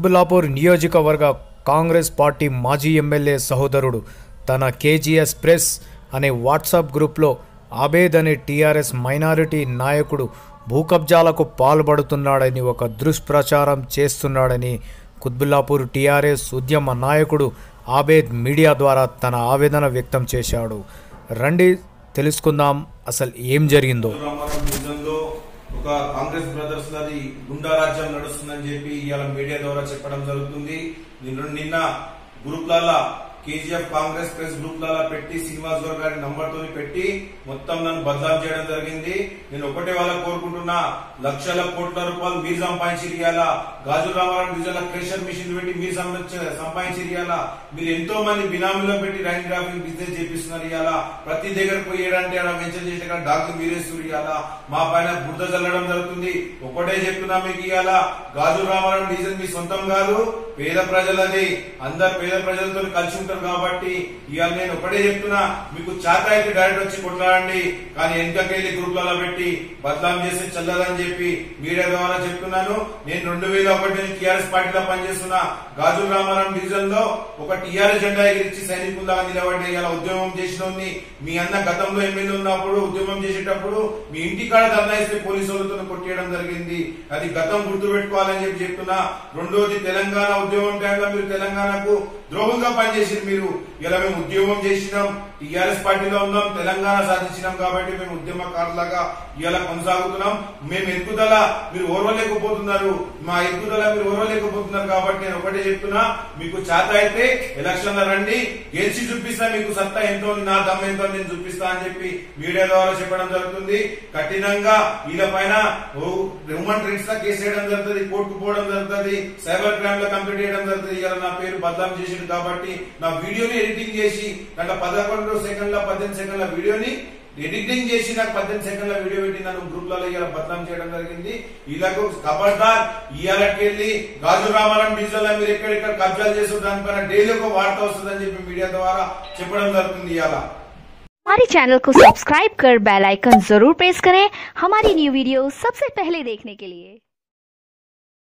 కుత్బుల్లాపూర్ నియోజకవర్గ కాంగ్రెస్ పార్టీ మాజీ ఎమ్మెల్యే సహోదరుడు తన కేజీఎస్ ప్రెస్ అనే వాట్సాప్ గ్రూప్లో ఆబేద్ అనే టీఆర్ఎస్ మైనారిటీ నాయకుడు భూకబ్జాలకు పాల్పడుతున్నాడని ఒక దుష్ప్రచారం చేస్తున్నాడని కుత్బుల్లాపూర్ టీఆర్ఎస్ ఉద్యమ నాయకుడు ఆబేద్ మీడియా ద్వారా తన ఆవేదన వ్యక్తం చేశాడు రండి తెలుసుకుందాం అసలు ఏం జరిగిందో రామారావు నిజంలో ఒక కాంగ్రెస్ బ్రదర్స్ లది గుండా రాజ్యం నడుస్తుందని చెప్పి ఇవాళ మీడియా ద్వారా చెప్పడం జరుగుతుంది నిన్న నిన్న గ్రూప్లలో కేజీఎఫ్ కాంగ్రెస్ ప్రెస్ గ్రూప్లలో పెట్టి శ్రీనివాస్ గౌడ్ గారి నంబర్ తోని పెట్టి మొత్తం నన్ను బదలాం చేయడం జరిగింది నేను ఒకటే వాళ్ళ కోరుకుంటున్నా లక్షల కోట్ల రూపాయలు మీరు సంపాదించి ఇవ్వాలా గాజు రామారావు డివిజన్ క్రెషర్ మిషన్ పెట్టి మీరు సంపాదించ- సంపాదించి ఇవ్వాలా మీరు ఎంతో మంది బినామీలో పెట్టి రైన్ గ్రాఫింగ్ బిజినెస్ చేపిస్తున్నారు ఇవాళ ప్రతి దగ్గర పోయేడంటే ఆడ వెంచర్ చేసిన కాడ డాక్టర్ మీరేస్తున్నారు ఇవాళ మా పైన బురద చల్లడం జరుగుతుంది ఒకటే చెప్తున్నా మీకు ఇవాళ గాజు రామారావు డీజిల్ మీ సొంతం కాదు పేద ప్రజలది అందరు పేద ప్రజలతో కలిసి ఉంటారు కాబట్టి ఇవాళ నేను ఒకటే చెప్తున్నా మీకు చాత అయితే డైరెక్ట్ వచ్చి కొట్లాడండి కానీ వెనుకకెళ్లి గ్రూప్లలో పెట్టి బదలాం చేసి చల్లదని చెప్పి మీడియా ద్వారా చెప్తున్నాను నేను రెండు వేల ఒకటి నుంచి టీఆర్ఎస్ పార్టీలో పనిచేస్తున్నా గాజు రామారావు డివిజన్ లో ఒక టీఆర్ఎస్ జెండా ఎగిరించి సైనికుల్లాగా నిలబడి ఇలా ఉద్యమం చేసిన మీ అన్న గతంలో ఎమ్మెల్యే ఉన్నప్పుడు ఉద్యమం చేసేటప్పుడు మీ ఇంటి కాడ ధర్నా ఇస్తే పోలీసు వాళ్ళతో కొట్టేయడం జరిగింది అది గతం గుర్తు పెట్టుకోవాలని చెప్పి చెప్తున్నా రెండోది తెలంగాణ ఉద్యమం టైంలో మీరు తెలంగాణకు ద్రోహంగా పనిచేసింది మీరు ఇలా మేము ఉద్యమం చేసినాం టీఆర్ఎస్ పార్టీలో ఉన్నాం తెలంగాణ సాధించినాం కాబట్టి మేము ఉద్యమకారులాగా ఇలా కొనసాగుతున్నాం మేము ఎత్తుదల మీరు ఓర్వలేకపోతున్నారు మా ఎత్తుదల మీరు ఓర్వలేకపోతున్నారు కాబట్టి నేను ఒకటే చెప్తున్నా మీకు చేత అయితే ఎలక్షన్ లో రండి గెలిచి చూపిస్తా మీకు సత్తా ఎంతో ఉంది, నా దమ్ ఎంతో నేను చూపిస్తా అని చెప్పి మీడియా ద్వారా చెప్పడం జరుగుతుంది కఠినంగా వీళ్ళ పైన హ్యూమన్ రైట్స్ లా కేసు వేయడం జరుగుతుంది కోర్టుకు పోవడం జరుగుతుంది సైబర్ క్రైమ్ లో కంప్లీట్ చేయడం జరుగుతుంది ఇలా నా పేరు బదలాం చేసింది కాబట్టి నా వీడియోని ఎడిటింగ్ చేసి దాంట్లో పదకొండు సెకండ్ల పద్దెనిమిది సెకండ్ల వీడియోని ఎడిటింగ్ చేసి నాకు పద్దెనిమిది సెకండ్ల వీడియో పెట్టి నన్ను గ్రూప్ లలో ఇలా బదనాం చేయడం జరిగింది వీళ్ళకు ఖబర్దార్ ఇవాళకెళ్ళి గాజు రామారావు డిజిటల్ లో మీరు ఎక్కడెక్కడ కబ్జాలు చేసిన దానిపైన డైలీ ఒక వార్త వస్తుందని చెప్పి మీడియా ద్వారా చెప్పడం జరుగుతుంది ఇవాళ हमारे चैनल को सब्सक्राइब कर बेल आइकन जरूर प्रेस करें हमारी न्यू वीडियो सबसे पहले देखने के लिए